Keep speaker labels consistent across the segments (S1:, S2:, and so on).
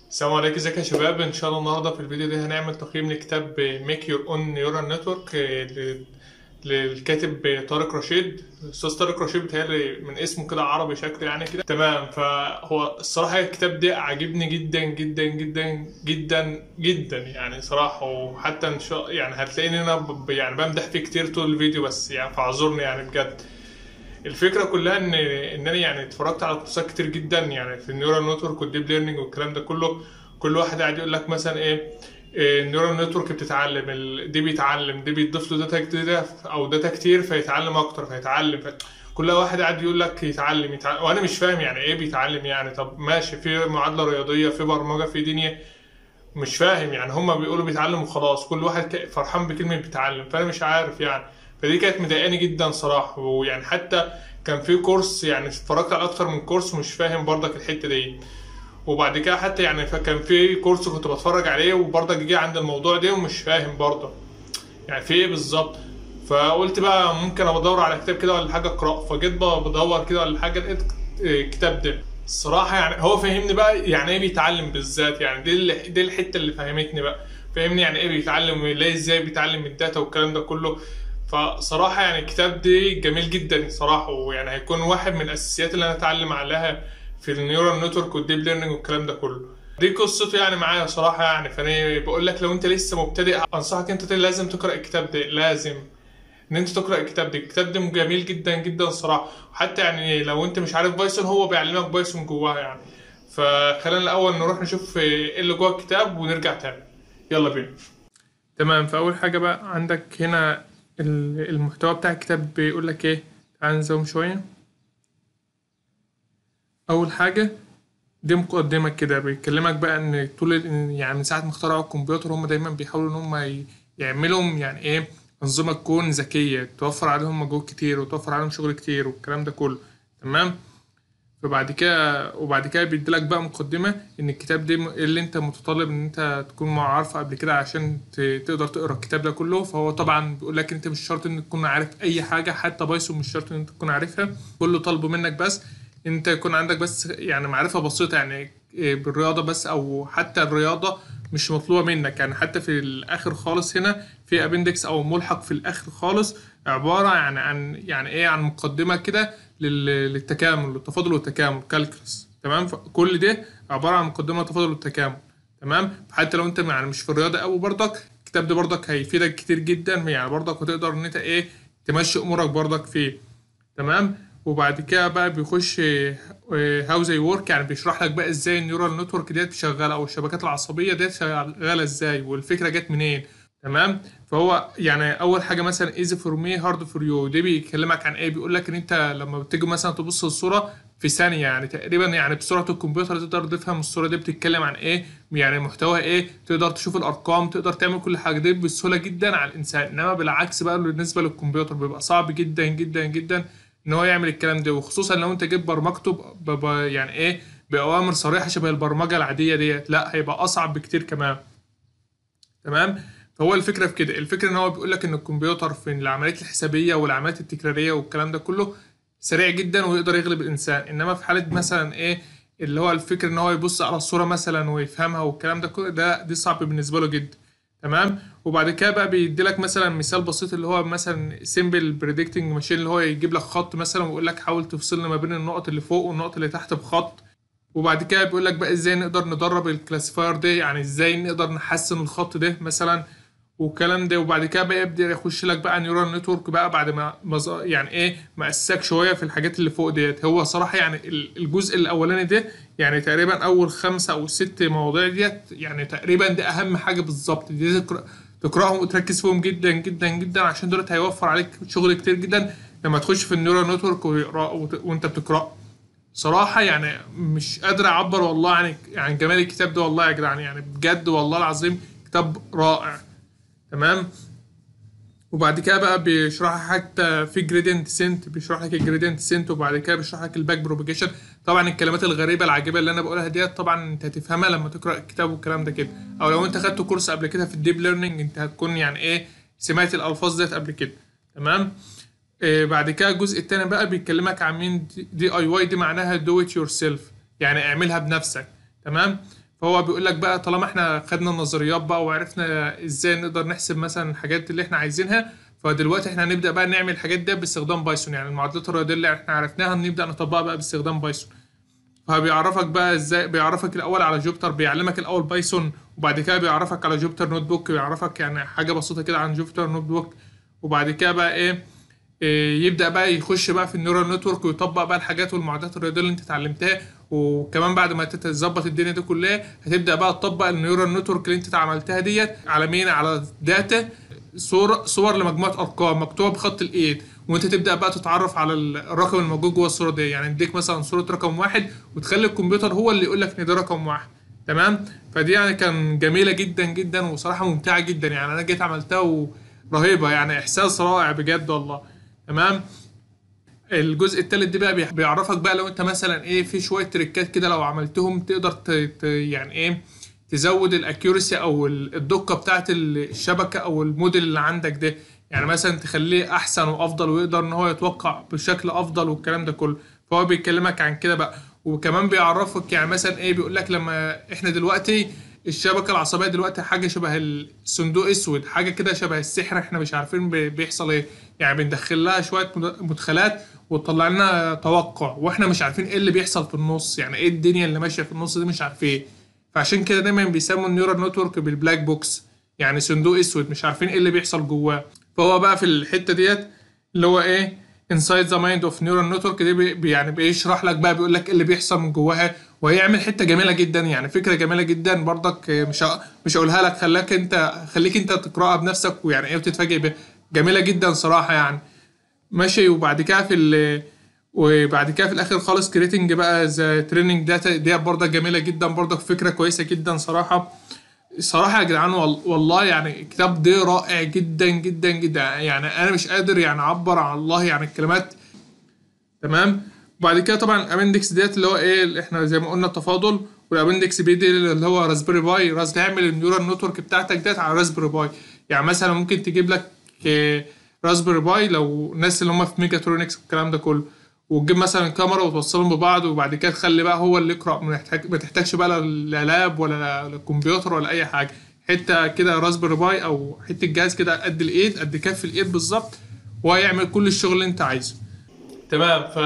S1: السلام عليكم ازيك يا شباب ان شاء الله النهارده في الفيديو ده هنعمل تقييم لكتاب ميك يور اون نيورال نتورك للكاتب طارق رشيد استاذ طارق رشيد بيتهيألي من اسمه كده عربي شكله يعني كده تمام فهو الصراحه الكتاب ده عاجبني جدا جدا جدا جدا جدا يعني صراحه وحتى ان شاء يعني هتلاقيني انا ب- يعني بمدح فيه كتير طول الفيديو بس يعني فاعذرني يعني بجد الفكره كلها ان ان انا يعني اتفرجت على كورسات كتير جدا يعني في النيورال نتورك والديب ليرنينج والكلام ده كله كل واحد قاعد يقول لك مثلا ايه إيه، النيورال نتورك بتتعلم ال- دي بيتعلم دي بيضيف له داتا جديده او داتا كتير فيتعلم اكتر فيتعلم ف... كل واحد قاعد يقول لك يتعلم يتعلم وانا مش فاهم يعني ايه بيتعلم يعني طب ماشي في معادله رياضيه في برمجه في دنيا مش فاهم يعني هما بيقولوا بيتعلم وخلاص كل واحد ك- فرحان بكلمة بيتعلم فأنا مش عارف يعني فدي كانت مضايقاني جدا صراحة ويعني حتى كان في كورس يعني اتفرجت على أكتر من كورس مش فاهم برضك الحتة دي وبعد كده حتى يعني فكان في كورس كنت بتفرج عليه وبرضك جه عند الموضوع ده ومش فاهم برضه يعني في ايه بالظبط فقلت بقى ممكن ابقى ادور على كتاب كده ولا حاجه اقراه فجيت بقى بدور كده ولا حاجه لقيت الكتاب ده الصراحه يعني هو فهمني بقى يعني ايه بيتعلم بالذات يعني دي اللي دي الحته اللي فهمتني بقى فهمني يعني ايه بيتعلم وليه ازاي بيتعلم الداتا والكلام ده كله فصراحه يعني الكتاب ده جميل جدا صراحه ويعني هيكون واحد من الاساسيات اللي انا اتعلم عليها في النيورال نتورك والديب ليرنينج والكلام ده كله دي قصته يعني معايا صراحه يعني فانا بقول لك لو انت لسه مبتدئ انصحك انت لازم تقرا الكتاب ده لازم ان انت تقرا الكتاب ده الكتاب ده جميل جدا جدا صراحه وحتى يعني لو انت مش عارف بايثون هو بيعلمك بايثون جواها يعني فخلينا الاول نروح نشوف ايه اللي جوه الكتاب ونرجع تاني يلا بينا تمام فاول حاجه بقى عندك هنا ال- المحتوى بتاع الكتاب بيقول لك ايه تعال نزوم شويه اول حاجه دي مقدمة كده بيكلمك بقى ان طول ال- يعني من ساعة ما اخترعوا الكمبيوتر هم دايما بيحاولوا ان هم ي- يعملوا يعني ايه أنظمة تكون ذكية توفر عليهم مجهود كتير وتوفر عليهم شغل كتير والكلام ده كله تمام فبعد كده وبعد كده بيديلك بقى مقدمة ان الكتاب ده م- اللي انت متطلب ان انت تكون عارفه قبل كده عشان ت- تقدر تقرا الكتاب ده كله فهو طبعا بيقول لك انت مش شرط ان تكون عارف اي حاجة حتى بايثون مش شرط ان انت تكون عارفها كله طالبه منك بس انت يكون عندك بس يعني معرفة بسيطة يعني إيه بالرياضة بس او حتى الرياضة مش مطلوبة منك يعني حتى في الاخر خالص هنا في ابندكس او ملحق في الاخر خالص عبارة يعني عن يعني ايه عن مقدمة كده لل- للتكامل للتفاضل والتكامل كالكولس تمام فكل ده عبارة عن مقدمة التفاضل والتكامل تمام حتى لو انت يعني مش في الرياضة قوي برضك الكتاب ده برضك هيفيدك كتير جدا يعني برضك وتقدر ان انت ايه تمشي امورك برضك فيه تمام وبعد كده بقى بيخش هاو زي ورك يعني بيشرح لك بقى ازاي النيورال نتورك ديت شغاله او الشبكات العصبيه ديت شغاله ازاي والفكره جت منين تمام فهو يعني اول حاجه مثلا ايزي فور مي هارد فور يو دي بيكلمك عن ايه بيقول لك ان انت لما بتيجي مثلا تبص الصوره في ثانيه يعني تقريبا يعني بسرعه الكمبيوتر تقدر تفهم الصوره دي بتتكلم عن ايه يعني محتواها ايه تقدر تشوف الارقام تقدر تعمل كل حاجه دي بسهوله جدا على الانسان انما بالعكس بقى بالنسبه للكمبيوتر بيبقى صعب جدا جدا جدا ان هو يعمل الكلام ده وخصوصا لو انت جيت برمجته ب- ب- يعني ايه باوامر صريحه شبه البرمجه العاديه ديت لا هيبقى اصعب بكتير كمان تمام فهو الفكره في كده الفكره ان هو بيقول لك ان الكمبيوتر في العمليات الحسابيه والعمليات التكراريه والكلام ده كله سريع جدا ويقدر يغلب الانسان انما في حاله مثلا ايه اللي هو الفكر ان هو يبص على الصوره مثلا ويفهمها والكلام ده كله ده دي صعب بالنسبه له جدا تمام وبعد كده بقى بيدي لك مثلا مثال بسيط اللي هو مثلا سيمبل بريدكتنج ماشين اللي هو يجيب لك خط مثلا ويقول لك حاول تفصل ما بين النقط اللي فوق والنقط اللي تحت بخط وبعد كده بيقول لك بقى ازاي نقدر ندرب الكلاسيفاير ده يعني ازاي نقدر نحسن الخط ده مثلا والكلام ده وبعد كده بقى يبدا يخش لك بقى نيورال نتورك بقى بعد ما ما ظ- يعني ايه مأسسك شويه في الحاجات اللي فوق ديت هو صراحه يعني ال- الجزء الاولاني ده يعني تقريبا اول خمسه او ست مواضيع ديت يعني تقريبا ده اهم حاجه بالظبط دي تقرا تقراهم وتركز فيهم جدا جدا جدا عشان دولت هيوفر عليك شغل كتير جدا لما تخش في النيورال نتورك ويقرا وت- وانت بتقراه صراحة يعني مش قادر أعبر والله عن عن جمال الكتاب ده والله يا جدعان يعني بجد والله العظيم كتاب رائع تمام وبعد كده بقى بيشرح حتى في جريدينت سنت بيشرح لك الجريدينت سنت وبعد كده بيشرح لك الباك بروباجيشن طبعا الكلمات الغريبه العجيبه اللي انا بقولها ديت طبعا انت هتفهمها لما تقرا الكتاب والكلام ده كده او لو انت خدت كورس قبل كده في الديب ليرنينج انت هتكون يعني ايه سمعت الالفاظ ديت قبل كده تمام آه بعد كده الجزء التاني بقى بيكلمك عن مين دي اي واي دي معناها دو ات يور سيلف يعني اعملها بنفسك تمام فهو بيقول لك بقى طالما احنا خدنا النظريات بقى وعرفنا ازاي نقدر نحسب مثلا الحاجات اللي احنا عايزينها فدلوقتي احنا هنبدا بقى نعمل الحاجات دي باستخدام بايثون يعني المعادلات الرياضيه اللي احنا عرفناها نبدا نطبقها بقى باستخدام بايثون فبيعرفك بقى ازاي بيعرفك الاول على جوبتر بيعلمك الاول بايثون وبعد كده بيعرفك على جوبتر نوت بوك بيعرفك يعني حاجه بسيطه كده عن جوبتر نوت بوك وبعد كده بقى ايه, إيه يبدا بقى يخش بقى في النيورال نتورك ويطبق بقى الحاجات والمعادلات الرياضيه اللي انت اتعلمتها وكمان بعد ما تظبط الدنيا دي كلها هتبدا بقى تطبق النيورال نتورك اللي انت عملتها ديت على مين على داتا صور صور لمجموعه ارقام مكتوبه بخط الايد وانت تبدا بقى تتعرف على الرقم الموجود جوه الصوره دي يعني اديك مثلا صوره رقم واحد وتخلي الكمبيوتر هو اللي يقول لك ان ده رقم واحد تمام فدي يعني كان جميله جدا جدا وصراحه ممتعه جدا يعني انا جيت عملتها ورهيبه يعني احساس رائع بجد والله تمام الجزء الثالث ده بقى بيعرفك بقى لو انت مثلا ايه في شويه تريكات كده لو عملتهم تقدر ت... ت... يعني ايه تزود الاكيورسي او الدقه بتاعه الشبكه او الموديل اللي عندك ده يعني مثلا تخليه احسن وافضل ويقدر ان هو يتوقع بشكل افضل والكلام ده كله فهو بيكلمك عن كده بقى وكمان بيعرفك يعني مثلا ايه بيقول لك لما احنا دلوقتي الشبكه العصبيه دلوقتي حاجه شبه الصندوق اسود حاجه كده شبه السحر احنا مش عارفين بيحصل ايه يعني بندخل لها شويه مدخلات وتطلع لنا توقع واحنا مش عارفين ايه اللي بيحصل في النص يعني ايه الدنيا اللي ماشيه في النص دي مش عارفين فعشان كده دايما بيسموا النيورال نتورك بالبلاك بوكس يعني صندوق اسود مش عارفين ايه اللي بيحصل جواه فهو بقى في الحته ديت اللي هو ايه انسايد ذا مايند اوف نيورال نتورك دي بي يعني بيشرح لك بقى بيقول لك ايه اللي بيحصل من جواها وهيعمل حته جميله جدا يعني فكره جميله جدا برضك مش مش هقولها لك خلاك انت خليك انت تقراها بنفسك ويعني ايه وتتفاجئ بيها جميله جدا صراحه يعني ماشي وبعد كده في ال وبعد كده في الاخر خالص كريتنج بقى ذا تريننج داتا دي برضه جميله جدا برضه فكره كويسه جدا صراحه صراحه يا جدعان والله يعني الكتاب ده رائع جدا جدا جدا يعني انا مش قادر يعني اعبر عن الله يعني الكلمات تمام وبعد كده طبعا الابندكس ديت اللي هو ايه اللي احنا زي ما قلنا التفاضل والابندكس بي دي اللي هو راسبيري باي راس تعمل النيورال نتورك بتاعتك ديت على راسبيري باي يعني مثلا ممكن تجيب لك راسبيري باي لو الناس اللي هم في ميجاترونكس والكلام ده كله وتجيب مثلا كاميرا وتوصلهم ببعض وبعد كده تخلي بقى هو اللي يقرا ما تحتاجش بقى لا لاب ولا الكمبيوتر ولا اي حاجه حته كده راسبيري باي او حته جهاز كده قد الايد قد كف الايد بالظبط وهيعمل كل الشغل اللي انت عايزه تمام ف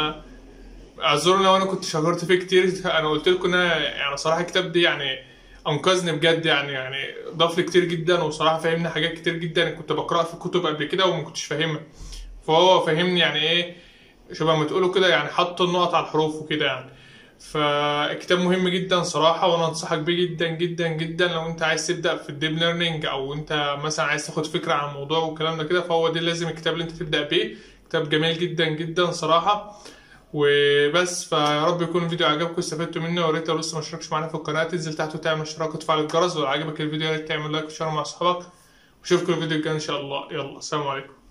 S1: اعذروني لو انا كنت شجرت فيه كتير انا قلت لكم ان انا يعني صراحه الكتاب دي يعني انقذني بجد يعني يعني ضاف لي كتير جدا وصراحه فهمني حاجات كتير جدا كنت بقراها في كتب قبل كده وما كنتش فاهمها فهو فهمني يعني ايه شبه ما تقولوا كده يعني حط النقط على الحروف وكده يعني فالكتاب مهم جدا صراحه وانا انصحك بيه جدا جدا جدا لو انت عايز تبدا في الديب ليرنينج او انت مثلا عايز تاخد فكره عن الموضوع والكلام ده كده فهو ده لازم الكتاب اللي انت تبدا بيه كتاب جميل جدا جدا صراحه وبس فيا رب يكون الفيديو عجبكم واستفدتوا منه ويا ريت لو لسه ما اشتركتش معانا في القناه تنزل تحت وتعمل اشتراك وتفعل الجرس ولو عجبك الفيديو يا ريت تعمل لايك وشير مع اصحابك واشوفكم الفيديو الجاي ان شاء الله يلا السلام عليكم